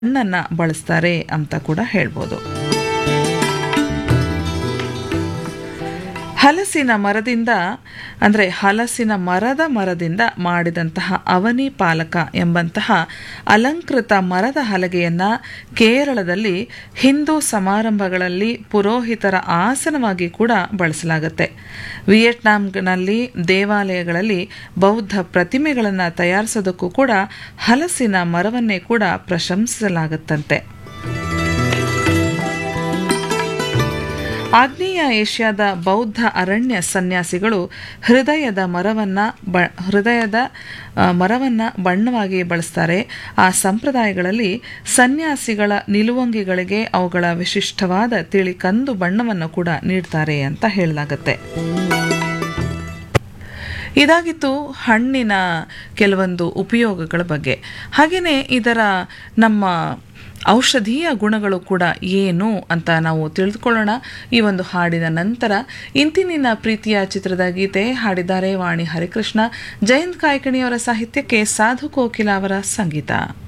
ಹಣ್ಣನ್ನು ಬಳಸ್ತಾರೆ ಅಂತ ಕೂಡ ಹೇಳ್ಬೋದು ಹಲಸಿನ ಮರದಿಂದ ಅಂದರೆ ಹಲಸಿನ ಮರದ ಮರದಿಂದ ಮಾಡಿದಂತಹ ಅವನಿ ಪಾಲಕ ಎಂಬಂತಹ ಅಲಂಕೃತ ಮರದ ಹಲಗೆಯನ್ನು ಕೇರಳದಲ್ಲಿ ಹಿಂದೂ ಸಮಾರಂಭಗಳಲ್ಲಿ ಪುರೋಹಿತರ ಆಸನವಾಗಿ ಕೂಡ ಬಳಸಲಾಗುತ್ತೆ ವಿಯೆಟ್ನಾಂನಲ್ಲಿ ದೇವಾಲಯಗಳಲ್ಲಿ ಬೌದ್ಧ ಪ್ರತಿಮೆಗಳನ್ನು ತಯಾರಿಸೋದಕ್ಕೂ ಕೂಡ ಹಲಸಿನ ಮರವನ್ನೇ ಕೂಡ ಪ್ರಶಂಸಿಸಲಾಗುತ್ತಂತೆ ಆಗ್ನೇಯ ಏಷ್ಯಾದ ಬೌದ್ಧ ಅರಣ್ಯ ಸನ್ಯಾಸಿಗಳು ಹೃದಯದ ಮರವನ್ನ ಬ ಹೃದಯದ ಮರವನ್ನು ಬಣ್ಣವಾಗಿ ಬಳಸ್ತಾರೆ ಆ ಸಂಪ್ರದಾಯಗಳಲ್ಲಿ ಸನ್ಯಾಸಿಗಳ ನಿಲುವಂಗಿಗಳಿಗೆ ಅವುಗಳ ವಿಶಿಷ್ಟವಾದ ತಿಳಿ ಕಂದು ಬಣ್ಣವನ್ನು ಕೂಡ ನೀಡ್ತಾರೆ ಅಂತ ಹೇಳಲಾಗತ್ತೆ ಇದಾಗಿತ್ತು ಹಣ್ಣಿನ ಕೆಲವೊಂದು ಉಪಯೋಗಗಳ ಬಗ್ಗೆ ಹಾಗೆಯೇ ಇದರ ನಮ್ಮ ಔಷಧೀಯ ಗುಣಗಳು ಕೂಡ ಏನು ಅಂತ ನಾವು ತಿಳಿದುಕೊಳ್ಳೋಣ ಈ ಒಂದು ಹಾಡಿನ ನಂತರ ಇಂತಿನಿನ ಪ್ರೀತಿಯ ಚಿತ್ರದ ಗೀತೆ ಹಾಡಿದ್ದಾರೆ ವಾಣಿ ಹರಿಕೃಷ್ಣ ಜಯಂತ್ ಕಾಯ್ಕಣಿಯವರ ಸಾಹಿತ್ಯಕ್ಕೆ ಸಾಧು ಕೋಕಿಲ ಅವರ ಸಂಗೀತ